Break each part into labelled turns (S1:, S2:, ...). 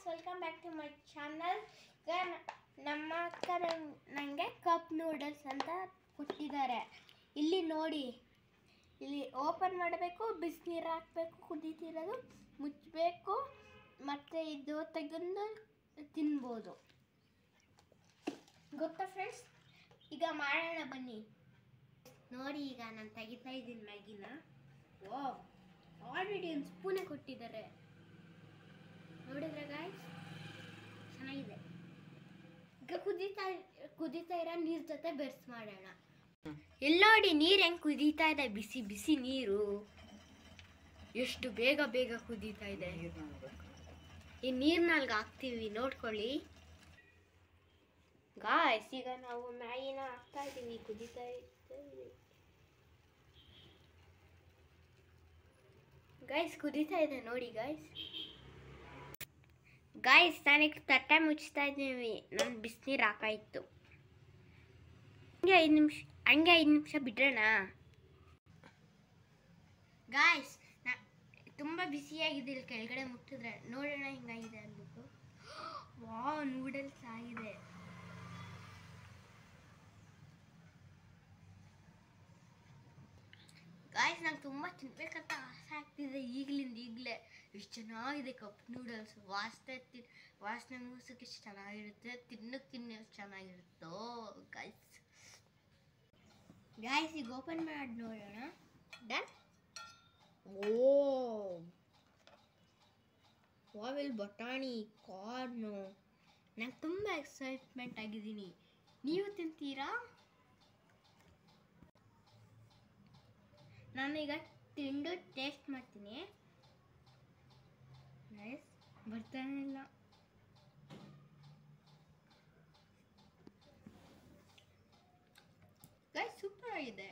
S1: welcome back to my channel ಈಗ ನ- ನಮ್ಮ ಅಕ್ಕ ನನಗೆ ಕಪ್ ನೂಡಲ್ಸ್ ಅಂತ ಕೊಟ್ಟಿದ್ದಾರೆ ಇಲ್ಲಿ ನೋಡಿ ಇಲ್ಲಿ ಓಪನ್ ಮಾಡಬೇಕು ಬಿಸಿನೀರು ಹಾಕಬೇಕು ಕುದೀತಿರೋದು ಮುಚ್ಚಬೇಕು ಮತ್ತು ಇದು ತೆಗೆದು ತಿನ್ಬೋದು ಗೊತ್ತಾ ಫ್ರೆಂಡ್ಸ್ ಈಗ ಮಾಡೋಣ ಬನ್ನಿ ನೋಡಿ ಈಗ ನಾನು ತೆಗಿತಾ ಇದ್ದೀನಿ ಮ್ಯಾಗಿನ ವಾವ್ ಆಲ್ರೆಡಿ ಒಂದು ಸ್ಪೂನೇ ಕೊಟ್ಟಿದ್ದಾರೆ ನೋಡಿದ್ರೆ ಗಾಯ್ಸ್ ಚೆನ್ನಾಗಿದೆ ಈಗ ಕುದೀತಾ ಕುದೀತಾ ಇರೋ ನೀರ್ ಜೊತೆ ಬೆರ್ಸ್ ಮಾಡೋಣ ಇಲ್ಲಿ ನೋಡಿ ನೀರು ಹೆಂಗ್ ಕುದೀತಾ ಇದೆ ಬಿಸಿ ಬಿಸಿ ನೀರು ಎಷ್ಟು ಬೇಗ ಬೇಗ ಕುದೀತಾ ಇದೆ ಈ ನೀರ್ನಲ್ಲಿ ಹಾಕ್ತೀವಿ ನೋಡ್ಕೊಳ್ಳಿ ಗಾಯ್ಸ್ ಈಗ ನಾವು ಮ್ಯಾಗಿನ ಹಾಕ್ತಾ ಇದ್ದೀವಿ ಕುದೀತಾ ಇದ್ದೀವಿ ಗಾಯ್ಸ್ ಕುದೀತಾ ಇದೆ ನೋಡಿ ಗಾಯ್ಸ್ ಗಾಯ್ಸ್ ನನಗೆ ತಟ್ಟೆ ಮುಚ್ತಾ ಇದ್ದೀವಿ ನಾನು ಬಿಸಿನೀರು ಹಾಕಾಯಿತು ಹಂಗೆ ಐದು ನಿಮಿಷ ಹಂಗೆ ಐದು ನಿಮಿಷ ಬಿಡ್ರೋಣ ಗಾಯ್ಸ್ ತುಂಬ ಬಿಸಿಯಾಗಿದೆ ಇಲ್ಲಿ ಕೆಳಗಡೆ ಮುಟ್ಟಿದ್ರೆ ನೋಡೋಣ ಹಿಂಗಾಗಿದೆ ಅಂದ್ಬಿಟ್ಟು ವಾ ನೂಡಲ್ಸ್ ಆಗಿದೆ ಗಾಯ್ಸ್ ನಂಗೆ ತುಂಬ ತಿನ್ಬೇಕಂತ ಆಸೆ ಆಗ್ತಿದೆ ಈಗಲಿಂದ ಈಗಲೇ ಎಷ್ಟು ಚೆನ್ನಾಗಿದೆ ಕಪ್ ನೂಡಲ್ಸ್ ವಾಸನೆ ತಿ ವಾಸನೆ ಮೂಸಕ್ಕೆ ಎಷ್ಟು ಚೆನ್ನಾಗಿರುತ್ತೆ ತಿನ್ನಕ್ಕೆ ತಿನ್ನೋ ಎಷ್ಟು ಚೆನ್ನಾಗಿರುತ್ತೋ ಗಾಯ್ಸ್ ಗಾಯ್ಸ್ ಈಗ ಓಪನ್ ಮಾಡಿ ನೋಡೋಣ ಡನ್ ಓ ವಾವೆಲ್ ಬಟಾಣಿ ಕಾರ್ನು ನಂಗೆ ತುಂಬ ಎಕ್ಸೈಟ್ಮೆಂಟ್ ಆಗಿದ್ದೀನಿ ನೀವು ತಿಂತೀರಾ ನಾನೀಗ ತಿಂದು ಟೇಸ್ಟ್ ಮಾಡ್ತೀನಿ ನೈಸ್ ಬರ್ತಾನೆ ಇಲ್ಲ ಗೈಸ್ ಸೂಪರ್ ಆಗಿದೆ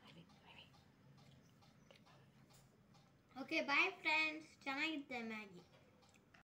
S1: ಓಕೆ ಬಾಯ್ ಫ್ರೆಂಡ್ಸ್ ಚೆನ್ನಾಗಿದ್ದೆ ಮ್ಯಾಗಿ